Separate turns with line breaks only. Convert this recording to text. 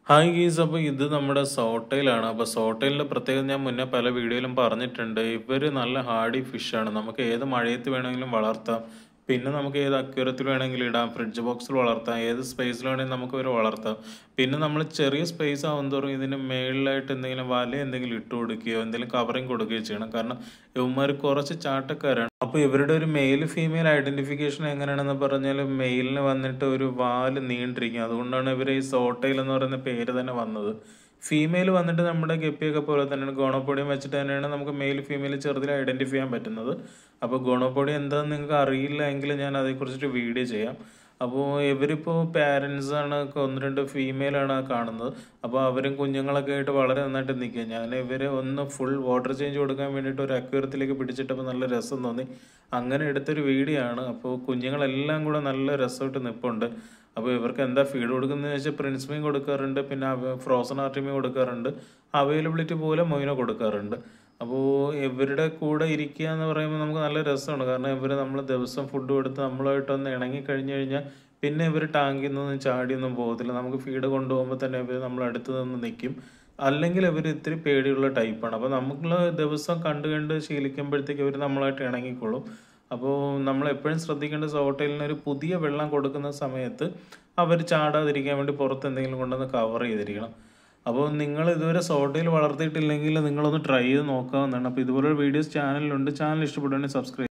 hi ഗീസ് അപ്പോൾ ഇത് നമ്മുടെ സോട്ടയിലാണ് അപ്പോൾ സോട്ടയിലിൻ്റെ പ്രത്യേകത ഞാൻ മുന്നേ പല വീഡിയോയിലും പറഞ്ഞിട്ടുണ്ട് ഇവർ നല്ല ഹാർഡി ഫിഷാണ് നമുക്ക് ഏത് മഴയത്ത് വേണമെങ്കിലും വളർത്താം പിന്നെ നമുക്ക് ഏത് അക്യൂരത്തിൽ വേണമെങ്കിലും ഇടാം ഫ്രിഡ്ജ് ബോക്സിൽ വളർത്താം ഏത് സ്പേസിൽ വേണമെങ്കിലും നമുക്ക് ഇവർ വളർത്താം പിന്നെ നമ്മൾ ചെറിയ സ്പേസ് ആവുന്നതോറും ഇതിന് മേളിലായിട്ട് എന്തെങ്കിലും വല എന്തെങ്കിലും ഇട്ട് കൊടുക്കുകയോ എന്തെങ്കിലും കവറിങ് കൊടുക്കുകയോ ചെയ്യണം കാരണം ഇവന്മാർ കുറച്ച് ചാട്ടക്കാരാണ് അപ്പോൾ ഇവരുടെ ഒരു മെയിൽ ഫീമെയിൽ ഐഡന്റിഫിക്കേഷൻ എങ്ങനെയാണെന്ന് പറഞ്ഞാൽ മെയിലിന് വന്നിട്ട് ഒരു വാല് നീണ്ടിരിക്കും അതുകൊണ്ടാണ് ഇവർ ഈ സോട്ടയിൽ എന്ന് പറയുന്ന പേര് തന്നെ വന്നത് ഫീമെയിൽ വന്നിട്ട് നമ്മുടെ ഗപ്പിയൊക്കെ പോലെ തന്നെയാണ് ഗോണോപ്പൊടിയും വെച്ചിട്ട് തന്നെയാണ് നമുക്ക് മെയിൽ ഫീമെയിൽ ചെറുതിൽ ഐഡന്റിഫൈ ചെയ്യാൻ പറ്റുന്നത് അപ്പോൾ ഗോണോപ്പൊടി എന്താണെന്ന് നിങ്ങൾക്ക് അറിയില്ല എങ്കിൽ ഞാൻ അതേക്കുറിച്ചിട്ട് വീഡിയോ ചെയ്യാം അപ്പോൾ ഇവരിപ്പോൾ പാരൻസ് ആണ് ഒന്ന് രണ്ട് ഫീമെയിലാണ് കാണുന്നത് അപ്പോൾ അവരും കുഞ്ഞുങ്ങളൊക്കെ ആയിട്ട് വളരെ നന്നായിട്ട് നിൽക്കുക ഞാൻ ഇവരെ ഒന്ന് ഫുൾ വാട്ടർ ചേഞ്ച് കൊടുക്കാൻ വേണ്ടിയിട്ട് ഒരു അക്വേറത്തിലേക്ക് പിടിച്ചിട്ടപ്പോൾ നല്ല രസം തോന്നി അങ്ങനെ എടുത്തൊരു വീഡിയോ ആണ് അപ്പോൾ കുഞ്ഞുങ്ങളെല്ലാം കൂടെ നല്ല രസമായിട്ട് നിൽപ്പുണ്ട് അപ്പോൾ ഇവർക്ക് എന്താ ഫീഡ് കൊടുക്കുന്നതെന്ന് വെച്ചാൽ പ്രിൻസ് മീൻ കൊടുക്കാറുണ്ട് പിന്നെ ഫ്രോസൺ ആർട്ടിമീൻ കൊടുക്കാറുണ്ട് അവൈലബിലിറ്റി പോലെ മൊയിനോ കൊടുക്കാറുണ്ട് അപ്പോൾ ഇവരുടെ കൂടെ ഇരിക്കുക എന്ന് പറയുമ്പോൾ നമുക്ക് നല്ല രസമാണ് കാരണം ഇവർ നമ്മൾ ദിവസം ഫുഡ് കൊടുത്ത് നമ്മളുമായിട്ടൊന്ന് ഇണങ്ങി കഴിഞ്ഞു കഴിഞ്ഞാൽ പിന്നെ ഇവർ ടാങ്കിൽ നിന്നൊന്നും ചാടിയൊന്നും പോകത്തില്ല നമുക്ക് ഫീഡ് കൊണ്ടുപോകുമ്പോൾ തന്നെ ഇവർ നമ്മൾ അടുത്ത് നിന്ന് നിൽക്കും അല്ലെങ്കിൽ ഇവർ ഇത്തിരി പേടിയുള്ള ടൈപ്പാണ് അപ്പോൾ നമ്മൾ ദിവസം കണ്ട് കണ്ട് ശീലിക്കുമ്പോഴത്തേക്ക് ഇവർ നമ്മളായിട്ട് ഇണങ്ങിക്കൊള്ളും അപ്പോൾ നമ്മൾ എപ്പോഴും ശ്രദ്ധിക്കേണ്ട സോട്ടയിലിന് ഒരു പുതിയ വെള്ളം കൊടുക്കുന്ന സമയത്ത് അവർ ചാടാതിരിക്കാൻ വേണ്ടി പുറത്ത് എന്തെങ്കിലും കൊണ്ടുവന്ന് കവർ ചെയ്തിരിക്കണം അപ്പോൾ നിങ്ങൾ ഇതുവരെ സോട്ടയിൽ വളർത്തിയിട്ടില്ലെങ്കിൽ നിങ്ങളൊന്ന് ട്രൈ ചെയ്ത് നോക്കാവുന്നതാണ് അപ്പോൾ ഇതുപോലുള്ള വീഡിയോസ് ചാനലിലുണ്ട് ചാനൽ ഇഷ്ടപ്പെടുകയാണെങ്കിൽ സബ്സ്ക്രൈബ്